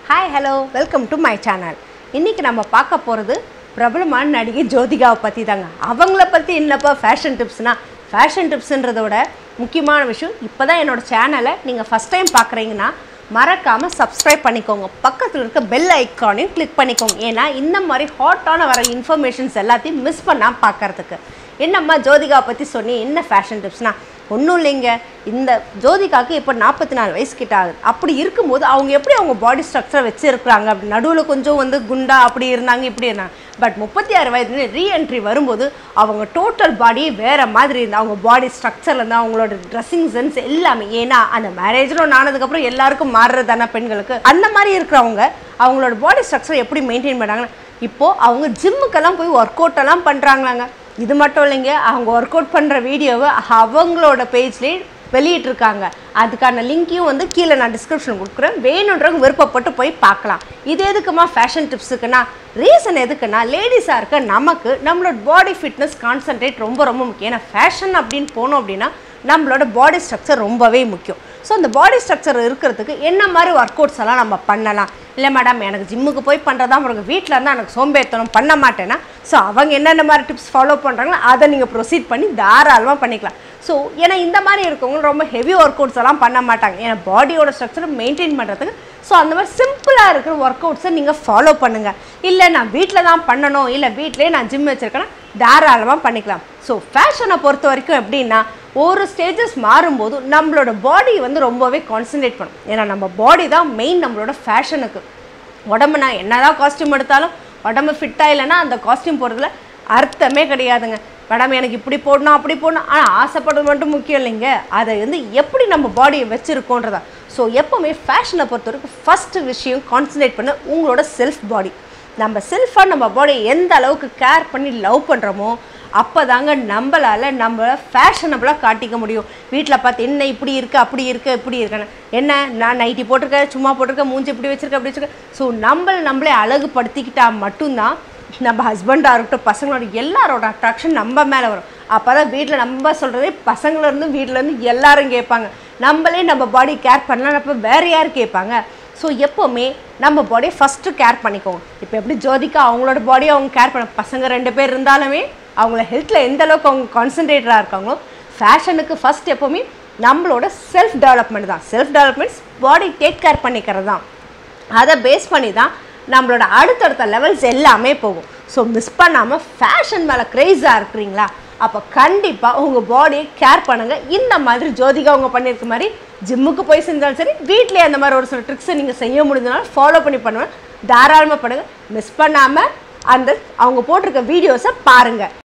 hi hello welcome to my channel இன்றைக்கி நம்ம பார்க்க போகிறது பிரபலமான நடிகை ஜோதிகாவை பற்றி தாங்க அவங்கள பற்றி என்னப்பா ஃபேஷன் டிப்ஸ்னால் ஃபேஷன் டிப்ஸுன்றத விட முக்கியமான விஷயம் இப்போ தான் என்னோடய சேனலை நீங்கள் ஃபஸ்ட் டைம் பார்க்குறீங்கன்னா மறக்காமல் சப்ஸ்கிரைப் பண்ணிக்கோங்க பக்கத்தில் இருக்க பெல் ஐக்கானையும் கிளிக் பண்ணிக்கோங்க ஏன்னா இந்த மாதிரி ஹாட்டான வர இன்ஃபர்மேஷன்ஸ் எல்லாத்தையும் மிஸ் பண்ணாமல் பார்க்கறதுக்கு என்னம்மா ஜோதிகா பற்றி சொன்னி என்ன ஃபேஷன் டிப்ஸ்னா ஒன்றும் இல்லைங்க இந்த ஜோதிகாக்கு இப்போ நாற்பத்தி நாலு வயசு கிட்ட ஆகுது அப்படி இருக்கும்போது அவங்க எப்படி அவங்க பாடி ஸ்ட்ரக்சரை வச்சுருக்குறாங்க அப்படி நடுவில் கொஞ்சம் வந்து குண்டா அப்படி இருந்தாங்க இப்படி இருந்தாங்க பட் முப்பத்தி ஆறு வயதுல ரீஎன்ட்ரி வரும்போது அவங்க டோட்டல் பாடி வேறு மாதிரி இருந்தால் அவங்க பாடி ஸ்ட்ரக்சர்லேருந்து அவங்களோட ட்ரெஸ்ஸிங் சென்ஸ் எல்லாமே ஏன்னா அந்த மேரேஜில் ஒன்று ஆனதுக்கப்புறம் எல்லாருக்கும் மாறுறது தானே பெண்களுக்கு அந்த மாதிரி இருக்கிறவங்க அவங்களோட பாடி ஸ்ட்ரக்சர் எப்படி மெயின்டைன் பண்ணாங்கன்னா இப்போது அவங்க ஜிம்முக்கெல்லாம் போய் ஒர்க் அவுட் எல்லாம் பண்ணுறாங்களாங்க இது மட்டும் இல்லைங்க அவங்க ஒர்க் அவுட் பண்ணுற வீடியோவை அவங்களோட பேஜ்லேயே வெளியிட்டிருக்காங்க அதுக்கான லிங்க்கையும் வந்து கீழே நான் டிஸ்கிரிப்ஷன் கொடுக்குறேன் வேணுன்றவங்க விருப்பப்பட்டு போய் பார்க்கலாம் இது எதுக்குமா ஃபேஷன் டிப்ஸுக்குன்னா ரீசன் எதுக்குன்னா லேடிஸாக இருக்க நமக்கு நம்மளோட பாடி ஃபிட்னஸ் கான்சன்ட்ரேட் ரொம்ப ரொம்ப முக்கியம் ஏன்னா ஃபேஷன் அப்படின்னு போனோம் அப்படின்னா நம்மளோட பாடி ஸ்ட்ரக்சர் ரொம்பவே முக்கியம் ஸோ அந்த பாடி ஸ்ட்ரக்சர் இருக்கிறதுக்கு என்ன மாதிரி ஒர்க் அவுட்ஸ் எல்லாம் நம்ம பண்ணலாம் இல்லை மேடம் எனக்கு ஜிம்முக்கு போய் பண்ணுறதா உங்களுக்கு வீட்டில் இருந்தால் எனக்கு சோம்பேறித்தனம் பண்ண மாட்டேன்னா ஸோ அவங்க என்னென்ன மாதிரி டிப்ஸ் ஃபாலோ பண்ணுறாங்களோ அதை நீங்கள் ப்ரொசீட் பண்ணி தாராளமாக பண்ணிக்கலாம் ஸோ ஏன்னா இந்த மாதிரி இருக்கவங்க ரொம்ப ஹெவி ஒர்க் அவுட்ஸ் எல்லாம் பண்ண மாட்டாங்க ஏன்னா பாடியோட ஸ்ட்ரக்சரை மெயின்டைன் பண்ணுறதுக்கு ஸோ அந்த மாதிரி சிம்பிளாக இருக்கிற ஒர்க் அவுட்ஸை நீங்கள் ஃபாலோ பண்ணுங்கள் இல்லை நான் வீட்டில் தான் பண்ணணும் இல்லை வீட்டிலே நான் ஜிம் வச்சுருக்கேன்னா தாராளமாக பண்ணிக்கலாம் ஸோ ஃபேஷனை பொறுத்த வரைக்கும் எப்படின்னா ஒரு ஸ்டேஜஸ் மாறும்போது நம்மளோட பாடி வந்து ரொம்பவே கான்சன்ட்ரேட் பண்ணும் ஏன்னா நம்ம பாடி தான் மெயின் நம்மளோட ஃபேஷனுக்கு உடம்பு நான் என்னதான் காஸ்டியூம் எடுத்தாலும் உடம்பு ஃபிட்டாக இல்லைன்னா அந்த காஸ்டியூம் போடுறதுல அர்த்தமே கிடையாதுங்க மேடம் எனக்கு இப்படி போடணும் அப்படி போடணும் ஆனால் ஆசைப்படுறது மட்டும் முக்கியம் இல்லைங்க அதை வந்து எப்படி நம்ம பாடியை வச்சுருக்கோன்றதா ஸோ எப்போவுமே ஃபேஷனை பொறுத்த வரைக்கும் ஃபஸ்ட்டு விஷயம் கான்சன்ட்ரேட் பண்ண உங்களோட செல்ஃப் பாடி நம்ம செல்ஃபாக நம்ம பாடியை எந்த அளவுக்கு கேர் பண்ணி லவ் பண்ணுறோமோ அப்போ தாங்க நம்மளால் நம்ம ஃபேஷனபுளாக காட்டிக்க முடியும் வீட்டில் பார்த்து என்ன இப்படி இருக்குது அப்படி இருக்குது இப்படி இருக்குன்னு என்ன நான் நைட்டி போட்டிருக்கேன் சும்மா போட்டிருக்கேன் மூஞ்சி இப்படி வச்சிருக்கேன் அப்படி வச்சிருக்கேன் ஸோ நம்மளை நம்மளே அழகுபடுத்திக்கிட்டால் மட்டும்தான் நம்ம ஹஸ்பண்டாக இருக்கட்டும் பசங்களோட எல்லாரோட அட்ராக்ஷன் நம்ம மேலே வரும் அப்போ தான் வீட்டில் நம்ம சொல்கிறதே பசங்கள்லேருந்து வீட்டிலேருந்து எல்லாரும் கேட்பாங்க நம்மளே நம்ம பாடி கேர் பண்ணலாம் அப்போ வேறு யார் கேட்பாங்க ஸோ எப்போவுமே நம்ம பாடியை ஃபஸ்ட்டு கேர் பண்ணிக்கோங்க இப்போ எப்படி ஜோதிகா அவங்களோட பாடியை அவங்க கேர் பண்ண பசங்க ரெண்டு பேர் இருந்தாலுமே அவங்கள ஹெல்த்தில் எந்த அளவுக்கு அவங்க கான்சன்ட்ரேட்டடாக இருக்காங்களோ ஃபேஷனுக்கு ஃபஸ்ட் எப்போவுமே நம்மளோட செல்ஃப் டெவலப்மெண்ட் தான் self developments body take care பண்ணிக்கிறது தான் அதை பேஸ் பண்ணி தான் நம்மளோட அடுத்தடுத்த லெவல்ஸ் எல்லாமே போகும் ஸோ மிஸ் பண்ணாமல் ஃபேஷன் மேலே க்ரேஸாக இருக்கிறீங்களா அப்போ கண்டிப்பாக உங்கள் பாடியை கேர் பண்ணுங்கள் இந்த மாதிரி ஜோதிகா அவங்க பண்ணியிருக்க மாதிரி ஜிம்முக்கு போய் செஞ்சாலும் சரி வீட்டிலே அந்த மாதிரி ஒரு சில ட்ரிக்ஸை நீங்கள் செய்ய முடிஞ்சதுனால ஃபாலோ பண்ணி பண்ணுவேன் தாராளமாக பண்ணுங்கள் மிஸ் பண்ணாமல் அந்த அவங்க போட்டிருக்க வீடியோஸை பாருங்கள்